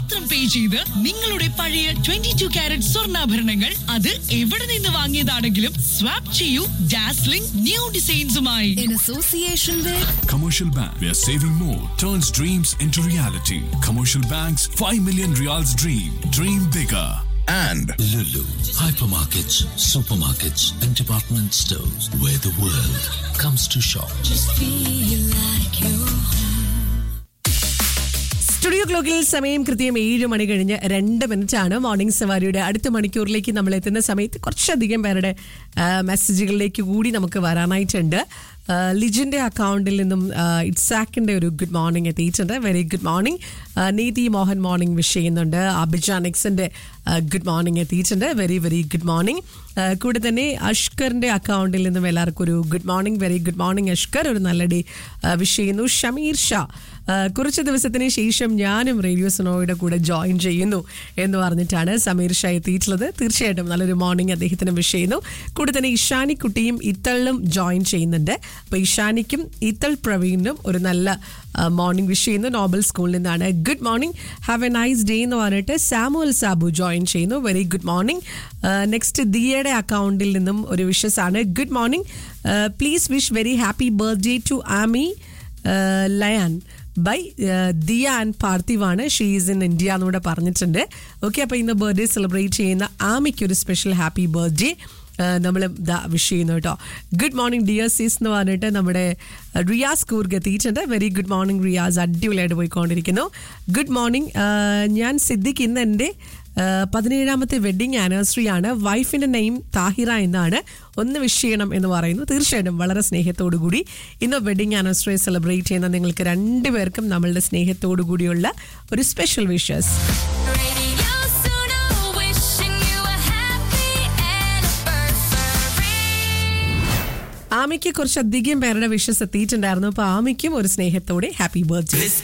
മാത്രം പേ ചെയ്ത് നിങ്ങളുടെ പഴയ ട്വന്റി ടു കാരറ്റ് സ്വർണ്ണാഭരണങ്ങൾ അത് എവിടെ നിന്ന് വാങ്ങിയതാണെങ്കിലും സ്വാപ്പ് ചെയ്യൂ ഡാസ്ലിംഗ് ന്യൂ ഡിസൈൻസുമായി In association with Commercial Bank, where saving more turns dreams into reality. Commercial Bank's 5 million reals dream. Dream bigger. and Lulu, hypermarkets, supermarkets, and department stores where the world comes to shop. Studio ക്ലോക്കിൽ സമയം കൃത്യം ഏഴ് മണി കഴിഞ്ഞ് രണ്ട് minute ആണ് morning സവാരിയുടെ അടുത്ത മണിക്കൂറിലേക്ക് നമ്മൾ എത്തുന്ന സമയത്ത് കുറച്ചധികം പേരുടെ ആ, മെസ്സേജുകളിലേക്ക് കൂടി നമുക്ക് വരാനായിട്ടുണ്ട് ആ, ലിജിന്റെ അക്കൗണ്ടിൽ നിന്നും ആ, ഇറ്റ്സാക്കിന്റെ ഒരു ഗുഡ് മോർണിംഗ് എത്തിയിട്ടുണ്ട് വെരി ഗുഡ് മോർണിംഗ് ആ, നീതി മോഹൻ മോർണിംഗ് വിഷ് ചെയ്യുന്നുണ്ട് അഭിജാൻ എക്സിന്റെ ഗുഡ് മോർണിംഗ് എത്തിയിട്ടുണ്ട് വെരി വെരി ഗുഡ് മോർണിംഗ് കൂടെ തന്നെ അഷ്കറിന്റെ അക്കൗണ്ടിൽ നിന്നും എല്ലാവർക്കും ഒരു good morning very good morning Ashkar ഒരു നല്ല ഡേ വിഷ് ചെയ്യുന്നു ഷമീർ ഷാ ആ, കുറച്ച് ദിവസത്തിന് ശേഷം ഞാനും റേഡിയോ സനോയുടെ കൂടെ ജോയിൻ ചെയ്യുന്നു എന്ന് പറഞ്ഞിട്ടാണ് സമീർ ഷാ എത്തിയിട്ടുള്ളത് തീർച്ചയായിട്ടും നല്ലൊരു മോർണിംഗ് അദ്ദേഹത്തിന് വിഷ് ചെയ്യുന്നു കൂടെ തന്നെ ഇഷാനിക്കുട്ടിയും ഇത്തളിലും ജോയിൻ ചെയ്യുന്നുണ്ട് അപ്പോൾ ഇഷാനിക്കും ഇത്തൾ പ്രവീണിനും ഒരു നല്ല മോർണിംഗ് വിഷ് ചെയ്യുന്നു നോബൽ സ്കൂളിൽ നിന്നാണ് good morning have a nice day എന്ന് പറഞ്ഞിട്ട് സാമുവൽ സാബു ജോയിൻ ചെയ്യുന്നു വെരി ഗുഡ് മോർണിംഗ് നെക്സ്റ്റ് ദിയയുടെ അക്കൗണ്ടിൽ നിന്നും ഒരു വിഷസ് ആണ് good morning please wish very happy birthday to Aami Layan by Diya and പാർത്ഥിവാണ് ഷീസ് ഇൻ ഇന്ത്യ എന്നൂടെ പറഞ്ഞിട്ടുണ്ട് ഓക്കെ അപ്പോൾ ഇന്ന് ബർത്ത്ഡേ സെലിബ്രേറ്റ് ചെയ്യുന്ന ആമിക്ക് ഒരു സ്പെഷ്യൽ ഹാപ്പി ബർത്ത്ഡേ നമ്മൾ വിഷ് ചെയ്യുന്നു കേട്ടോ ഗുഡ് മോർണിംഗ് ഡിയർ സീസ് എന്ന് പറഞ്ഞിട്ട് നമ്മുടെ അഹ്, റിയാസ് കൂർഗ് എത്തിയിട്ടുണ്ട് വെരി ഗുഡ് മോർണിംഗ് റിയാസ് അടിപൊളിയായിട്ട് പോയിക്കൊണ്ടിരിക്കുന്നു ഗുഡ് മോർണിംഗ് ഞാൻ സിദ്ദിഖ് ഇന്ന് എൻ്റെ ആഹ്, പതിനേഴാമത്തെ വെഡിങ് ആനിവേഴ്സറി ആണ് വൈഫിന്റെ നെയിം താഹിറ എന്നാണ് ഒന്ന് വിഷ് ചെയ്യണം എന്ന് പറയുന്നു തീർച്ചയായിട്ടും വളരെ സ്നേഹത്തോടു കൂടി ഇന്ന് വെഡിങ് ആനിവേഴ്സറി സെലിബ്രേറ്റ് ചെയ്യുന്ന നിങ്ങൾക്ക് രണ്ടുപേർക്കും നമ്മളുടെ സ്നേഹത്തോടു കൂടിയുള്ള ഒരു special wishes Radio Suno, wishing you a happy anniversary. ആമയ്ക്ക് കുറച്ചധികം പേരുടെ വിഷസ് എത്തിയിട്ടുണ്ടായിരുന്നു അപ്പൊ ആമയ്ക്കും ഒരു സ്നേഹത്തോടെ ഹാപ്പി ബർത്ത്ഡേ